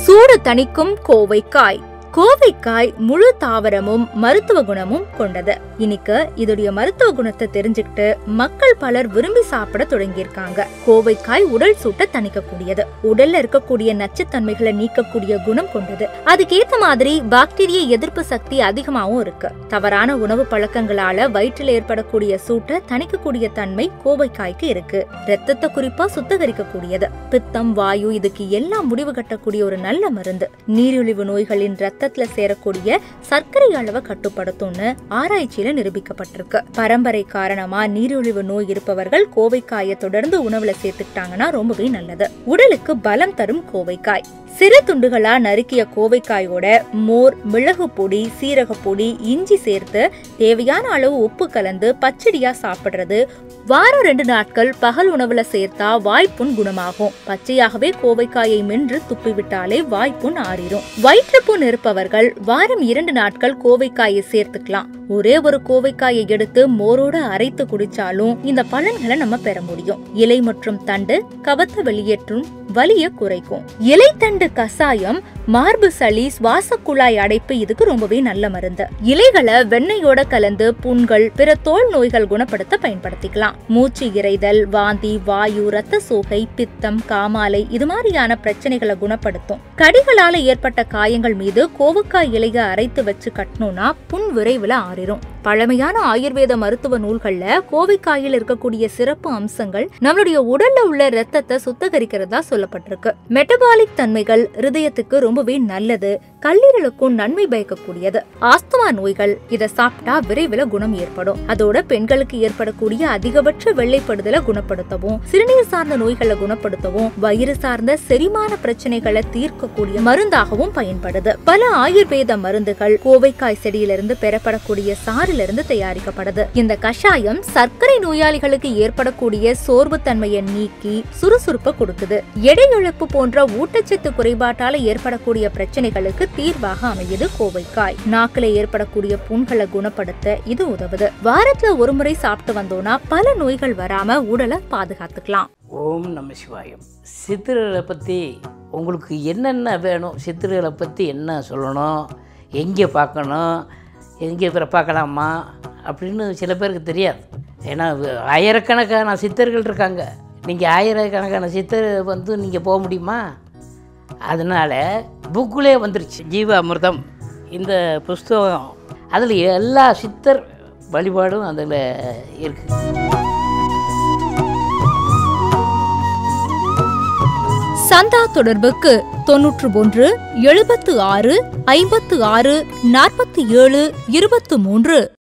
சூடு தணிக்கும் கோவைக்காய் கோவைக்காய் முழு தாவரமும் மருத்துவ குணமும் கொண்டது இன்னைக்கு இதோடைய மருத்துவ குணத்தை தெரிஞ்சுக்கிட்டு மக்கள் பலர் விரும்பி சாப்பிட தொடங்கியிருக்காங்க கோவைக்காய் உடல் சூட்டை தணிக்கக்கூடியது உடல்ல இருக்கக்கூடிய நச்சுத்தன்மைகளை நீக்கக்கூடிய குணம் கொண்டது அதுக்கேத்த மாதிரி பாக்டீரிய எதிர்ப்பு சக்தி அதிகமாவும் இருக்கு தவறான உணவு பழக்கங்களால வயிற்றில் ஏற்படக்கூடிய சூட்டை தணிக்கக்கூடிய தன்மை கோவைக்காய்க்கு இருக்கு ரத்தத்தை குறிப்பா சுத்தகரிக்கக்கூடியது பித்தம் வாயு இதுக்கு எல்லாம் முடிவு கட்டக்கூடிய ஒரு நல்ல மருந்து நீரிழிவு நோய்களின் ரத்தத்துல சேரக்கூடிய சர்க்கரை அளவை கட்டுப்படுத்தும்னு ஆராய்ச்சியில நிரூபிக்கப்பட்டிருக்கு பரம்பரை காரணமா நீரிழிவு நோய் இருப்பவர்கள் கோவைக்காயை தொடர்ந்து உணவுல சேர்த்துக்கிட்டாங்கன்னா ரொம்பவே நல்லது உடலுக்கு பலம் தரும் கோவைக்காய் சிறு துண்டுகளா நறுக்கிய கோவைக்காயோட மோர் மிளகு பொடி சீரக பொடி இஞ்சி சேர்த்து தேவையான அளவு உப்பு கலந்து பச்சடியா சாப்பிடுறது வாரம் ரெண்டு நாட்கள் பகல் உணவுல சேர்த்தா வாய்ப்புண் குணமாகும் பச்சையாகவே கோவைக்காயை மென்று துப்பிவிட்டாலே வாய்ப்புண் ஆறிடும் வயிற்றுப்புண் இருப்பவர்கள் வாரம் இரண்டு நாட்கள் கோவைக்காயை சேர்த்துக்கலாம் ஒரே ஒரு கோவைக்காயை எடுத்து மோரோட அரைத்து குடிச்சாலும் இந்த பலன்களை நம்ம பெற முடியும் இலை மற்றும் தண்டு கவத்த வெளியேற்றும் வலிய குறைக்கும் இலைத்தண்டு கசாயம் மார்பு சளி சுவாச குழாய் அடைப்பு இதுக்கு ரொம்பவே நல்ல மருந்து இலைகளை வெண்ணெயோட கலந்து புண்கள் பிற தோல் நோய்கள் குணப்படுத்த பயன்படுத்திக்கலாம் மூச்சு இறைதல் வாந்தி வாயு ரத்த சோகை பித்தம் காமாலை இது மாதிரியான பிரச்சனைகளை குணப்படுத்தும் கடிகளால ஏற்பட்ட காயங்கள் மீது கோவக்காய் இலைய அரைத்து வச்சு கட்டணும்னா புண் விரைவில் ஆறிரும் பழமையான ஆயுர்வேத மருத்துவ நூல்கள்ல கோவைக்காயில் இருக்கக்கூடிய சிறப்பு அம்சங்கள் நம்மளுடைய உடல்ல உள்ள ரத்தத்தை சுத்தகரிக்கிறதா சொல்லப்பட்டிருக்கு மெட்டபாலிக் தன்மைகள் இருதயத்துக்கு ரொம்பவே நல்லது கல்லீரலுக்கும் நன்மை பயக்கக்கூடியது ஆஸ்துமா நோய்கள் இத சாப்பிட்டா விரைவில் குணம் ஏற்படும் அதோட பெண்களுக்கு ஏற்படக்கூடிய அதிகபட்ச வெள்ளைப்படுதலை குணப்படுத்தவும் சிறுநீர் சார்ந்த நோய்களை குணப்படுத்தவும் வயிறு சார்ந்த செரிமான பிரச்சனைகளை தீர்க்கக்கூடிய மருந்தாகவும் பயன்படுது பல ஆயுர்வேத மருந்துகள் கோவைக்காய் செடியிலிருந்து பெறப்படக்கூடிய சாறிலிருந்து தயாரிக்கப்படுது இந்த கஷாயம் சர்க்கரை நோயாளிகளுக்கு ஏற்படக்கூடிய சோர்வுத்தன்மையை நீக்கி சுறுசுறுப்பை கொடுக்குது எடை இழப்பு போன்ற ஊட்டச்சத்து குறைபாட்டால ஏற்படக்கூடிய பிரச்சனைகளுக்கு தீர்வாக அமையுது கோவைக்காய் நாக்குல ஏற்படக்கூடிய புண்களை குணப்படுத்த இது உதவுது வாரத்துல ஒரு முறை சாப்பிட்டு வந்தோம்னா பல நோய்கள் வராம உடலை பாதுகாத்துக்கலாம் ஓம் நம சிவாயம் சித்திரங்களை பற்றி உங்களுக்கு என்னென்ன வேணும் சித்திரங்களை பற்றி என்ன சொல்லணும் எங்கே பார்க்கணும் எங்கே பிற பார்க்கலாமா அப்படின்னு சில பேருக்கு தெரியாது ஏன்னா வ- ஆயிரக்கணக்கான சித்தர்கள் இருக்காங்க நீங்கள் ஆயிரக்கணக்கான சித்தர் வந்து நீங்கள் போக முடியுமா அதனால் புக்குலே வந்துருச்சு ஜீவ அமிர்தம் இந்த புஸ்தகம் அதில் எல்லா சித்தர் வழிபாடும் அதில் இருக்குது சந்தா தொடர்புக்கு தொன்னூற்று ஒன்று எழுபத்து ஆறு ஐம்பத்து ஆறு நாற்பத்தி ஏழு இருபத்து மூன்று